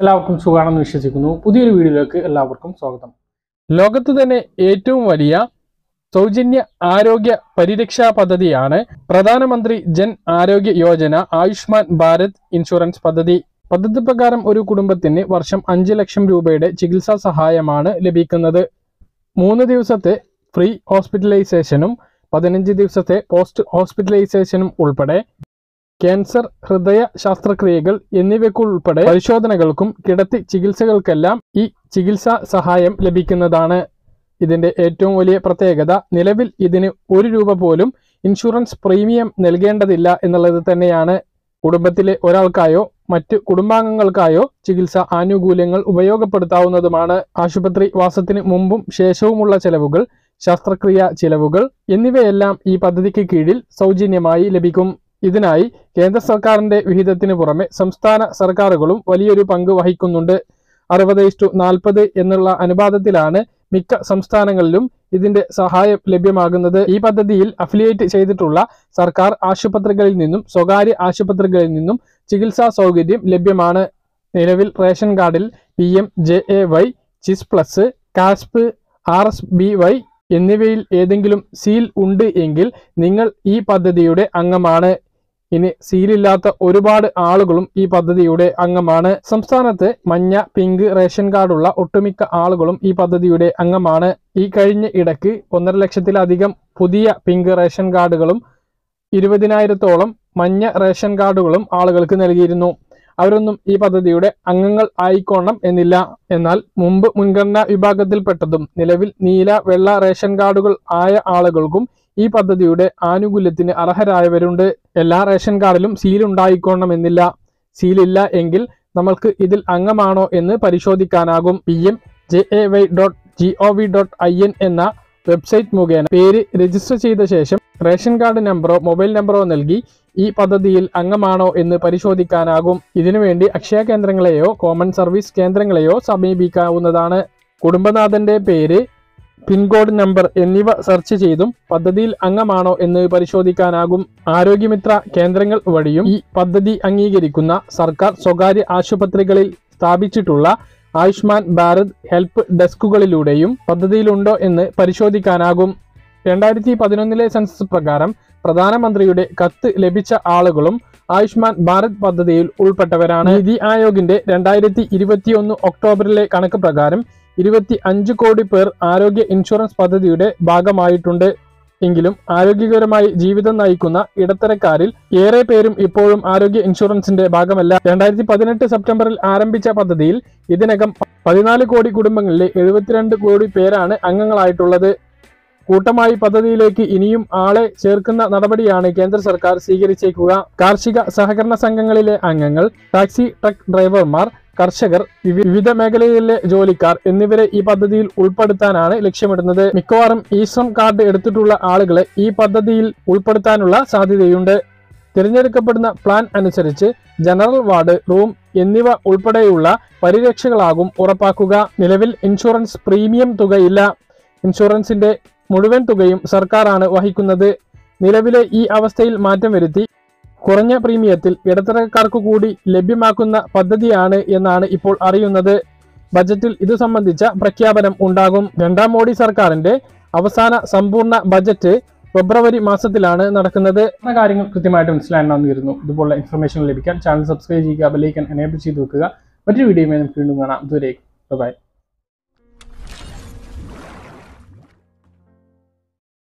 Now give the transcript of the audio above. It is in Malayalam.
എല്ലാവർക്കും സുഖമാണെന്ന് വിശ്വസിക്കുന്നു പുതിയൊരു വീഡിയോയിലേക്ക് എല്ലാവർക്കും സ്വാഗതം ലോകത്ത് തന്നെ ഏറ്റവും വലിയ സൗജന്യ ആരോഗ്യ പരിരക്ഷാ പദ്ധതിയാണ് പ്രധാനമന്ത്രി ജൻ ആരോഗ്യ യോജന ആയുഷ്മാൻ ഭാരത് ഇൻഷുറൻസ് പദ്ധതി പദ്ധതി പ്രകാരം ഒരു കുടുംബത്തിന് വർഷം അഞ്ച് ലക്ഷം രൂപയുടെ ചികിത്സാ സഹായമാണ് ലഭിക്കുന്നത് മൂന്ന് ദിവസത്തെ ഫ്രീ ഹോസ്പിറ്റലൈസേഷനും പതിനഞ്ച് ദിവസത്തെ പോസ്റ്റ് ഹോസ്പിറ്റലൈസേഷനും ഉൾപ്പെടെ ക്യാൻസർ ഹൃദയ ശസ്ത്രക്രിയകൾ എന്നിവയ്ക്കുൾപ്പെടെ പരിശോധനകൾക്കും കിടത്തി ചികിത്സകൾക്കെല്ലാം ഈ ചികിത്സാ സഹായം ലഭിക്കുന്നതാണ് ഇതിന്റെ ഏറ്റവും വലിയ പ്രത്യേകത നിലവിൽ ഇതിന് ഒരു രൂപ പോലും ഇൻഷുറൻസ് പ്രീമിയം നൽകേണ്ടതില്ല എന്നുള്ളത് തന്നെയാണ് കുടുംബത്തിലെ ഒരാൾക്കായോ മറ്റ് കുടുംബാംഗങ്ങൾക്കായോ ചികിത്സ ആനുകൂല്യങ്ങൾ ഉപയോഗപ്പെടുത്താവുന്നതുമാണ് ആശുപത്രി വാസത്തിന് മുമ്പും ശേഷവുമുള്ള ചെലവുകൾ ശസ്ത്രക്രിയ ചിലവുകൾ എന്നിവയെല്ലാം ഈ പദ്ധതിക്ക് കീഴിൽ സൗജന്യമായി ലഭിക്കും ഇതിനായി കേന്ദ്ര സർക്കാരിന്റെ വിഹിതത്തിന് പുറമെ സംസ്ഥാന സർക്കാരുകളും വലിയൊരു പങ്ക് വഹിക്കുന്നുണ്ട് അറുപത് ഇസ്റ്റു നാൽപ്പത് എന്നുള്ള അനുപാതത്തിലാണ് മിക്ക സംസ്ഥാനങ്ങളിലും ഇതിന്റെ സഹായം ലഭ്യമാകുന്നത് ഈ പദ്ധതിയിൽ അഫിലിയേറ്റ് ചെയ്തിട്ടുള്ള സർക്കാർ ആശുപത്രികളിൽ നിന്നും സ്വകാര്യ ആശുപത്രികളിൽ നിന്നും ചികിത്സാ സൗകര്യം ലഭ്യമാണ് നിലവിൽ റേഷൻ കാർഡിൽ P M J A Y CHIS plus KASP R S B Y എന്നിവയിൽ ഏതെങ്കിലും സീൽ ഉണ്ട് എങ്കിൽ നിങ്ങൾ ഈ പദ്ധതിയുടെ അംഗമാണ് ഇനി സീലില്ലാത്ത ഒരുപാട് ആളുകളും ഈ പദ്ധതിയുടെ അംഗമാണ് സംസ്ഥാനത്ത് മഞ്ഞ പിങ്ക് റേഷൻ കാർഡുള്ള ഒട്ടുമിക്ക ആളുകളും ഈ പദ്ധതിയുടെ അംഗമാണ് ഈ കഴിഞ്ഞ ഇടയ്ക്ക് ഒന്നര ലക്ഷത്തിലധികം പുതിയ പിങ്ക് റേഷൻ കാർഡുകളും ഇരുപതിനായിരത്തോളം മഞ്ഞ റേഷൻ കാർഡുകളും ആളുകൾക്ക് നൽകിയിരുന്നു അവരൊന്നും ഈ പദ്ധതിയുടെ അംഗങ്ങൾ ആയിക്കോണം എന്നില്ല എന്നാൽ മുമ്പ് മുൻഗണനാ വിഭാഗത്തിൽപ്പെട്ടതും നിലവിൽ നീല വെള്ള റേഷൻ കാർഡുകൾ ആയ ആളുകൾക്കും ഈ പദ്ധതിയുടെ ആനുകൂല്യത്തിന് അർഹരായവരുണ്ട് എല്ലാ റേഷൻ കാർഡിലും സീൽ ഉണ്ടായിക്കോണമെന്നില്ല സീലില്ല എങ്കിൽ നമ്മൾക്ക് ഇതിൽ അംഗമാണോ എന്ന് പരിശോധിക്കാനാകും P M J A Y dot G O V dot I N എന്ന വെബ്സൈറ്റ് മുഖേന പേര് രജിസ്റ്റർ ചെയ്ത ശേഷം റേഷൻ കാർഡ് നമ്പറോ മൊബൈൽ നമ്പറോ നൽകി ഈ പദ്ധതിയിൽ അംഗമാണോ എന്ന് പരിശോധിക്കാനാകും ഇതിനുവേണ്ടി അക്ഷയ കേന്ദ്രങ്ങളെയോ കോമൺ സർവീസ് കേന്ദ്രങ്ങളെയോ സമീപിക്കാവുന്നതാണ് കുടുംബനാഥന്റെ പേര് പിൻകോഡ് നമ്പർ എന്നിവ സെർച്ച് ചെയ്തും പദ്ധതിയിൽ അംഗമാണോ എന്ന് പരിശോധിക്കാനാകും ആരോഗ്യമിത്ര കേന്ദ്രങ്ങൾ വഴിയും ഈ പദ്ധതി അംഗീകരിക്കുന്ന സർക്കാർ സ്വകാര്യ ആശുപത്രികളിൽ സ്ഥാപിച്ചിട്ടുള്ള ആയുഷ്മാൻ ഭാരത് ഹെൽപ്പ് ഡെസ്കുകളിലൂടെയും പദ്ധതിയിലുണ്ടോ എന്ന് പരിശോധിക്കാനാകും രണ്ടായിരത്തി പതിനൊന്നിലെ സെൻസസ് പ്രകാരം പ്രധാനമന്ത്രിയുടെ കത്ത് ലഭിച്ച ആളുകളും ആയുഷ്മാൻ ഭാരത് പദ്ധതിയിൽ ഉൾപ്പെട്ടവരാണ് നീതി ആയോഗിന്റെ രണ്ടായിരത്തി ഇരുപത്തിയൊന്ന് ഒക്ടോബറിലെ കണക്ക് പ്രകാരം ഇരുപത്തി അഞ്ച് കോടി പേർ ആരോഗ്യ ഇൻഷുറൻസ് പദ്ധതിയുടെ ഭാഗമായിട്ടുണ്ട് എങ്കിലും ആരോഗ്യകരമായി ജീവിതം നയിക്കുന്ന ഇടത്തരക്കാരിൽ ഏറെ പേരും ഇപ്പോഴും ആരോഗ്യ ഇൻഷുറൻസിന്റെ ഭാഗമല്ല രണ്ടായിരത്തി പതിനെട്ട് സെപ്റ്റംബറിൽ ആരംഭിച്ച പദ്ധതിയിൽ ഇതിനകം പതിനാല് കോടി കുടുംബങ്ങളിലെ എഴുപത്തിരണ്ട് കോടി പേരാണ് അംഗങ്ങളായിട്ടുള്ളത് കൂട്ടമായി പദ്ധതിയിലേക്ക് ഇനിയും ആളെ ചേർക്കുന്ന നടപടിയാണ് കേന്ദ്ര സർക്കാർ സ്വീകരിച്ചേക്കുക കാർഷിക സഹകരണ സംഘങ്ങളിലെ അംഗങ്ങൾ ടാക്സി ട്രക്ക് ഡ്രൈവർമാർ കർഷകർ വിവി- വിവിധ മേഖലകളിലെ ജോലിക്കാർ എന്നിവരെ ഈ പദ്ധതിയിൽ ഉൾപ്പെടുത്താനാണ് ലക്ഷ്യമിടുന്നത് മിക്കവാറും ഈ ശ്രം കാർഡ് എടുത്തിട്ടുള്ള ആളുകളെ ഈ പദ്ധതിയിൽ ഉൾപ്പെടുത്താനുള്ള സാധ്യതയുണ്ട് തിരഞ്ഞെടുക്കപ്പെടുന്ന പ്ലാൻ അനുസരിച്ച് ജനറൽ വാർഡ് റൂം എന്നിവ ഉൾപ്പെടെയുള്ള പരിരക്ഷകളാകും ഉറപ്പാക്കുക നിലവിൽ ഇൻഷുറൻസ് പ്രീമിയം തുകയില്ല ഇൻഷുറൻസിന്റെ മുഴുവൻ തുകയും സർക്കാരാണ് വഹിക്കുന്നത് നിലവിലെ ഈ അവസ്ഥയിൽ മാറ്റം വരുത്തി കുറഞ്ഞ പ്രീമിയത്തിൽ ഇടത്തരക്കാർക്ക് കൂടി ലഭ്യമാക്കുന്ന പദ്ധതിയാണ് എന്നാണ് ഇപ്പോൾ അറിയുന്നത് ബജറ്റിൽ ഇത് സംബന്ധിച്ച പ്രഖ്യാപനം ഉണ്ടാകും രണ്ടാം മോഡി സർക്കാരിന്റെ അവസാന സമ്പൂർണ്ണ ബജറ്റ് ഫെബ്രുവരി മാസത്തിലാണ് നടക്കുന്നത് എന്ന കാര്യങ്ങൾ കൃത്യമായിട്ട് മനസ്സിലാണെന്ന് വരുന്നു ഇതുപോലുള്ള ഇൻഫർമേഷൻ ലഭിക്കാൻ ചാനൽ സബ്സ്ക്രൈബ് ചെയ്യുക ബെല്ലൈക്കൻ എനേബിൾ ചെയ്ത് വെക്കുക മറ്റൊരു വീഡിയോയുമായി നമുക്ക് വീണ്ടും കാണാം ഇതുവരേക്കും ബൈ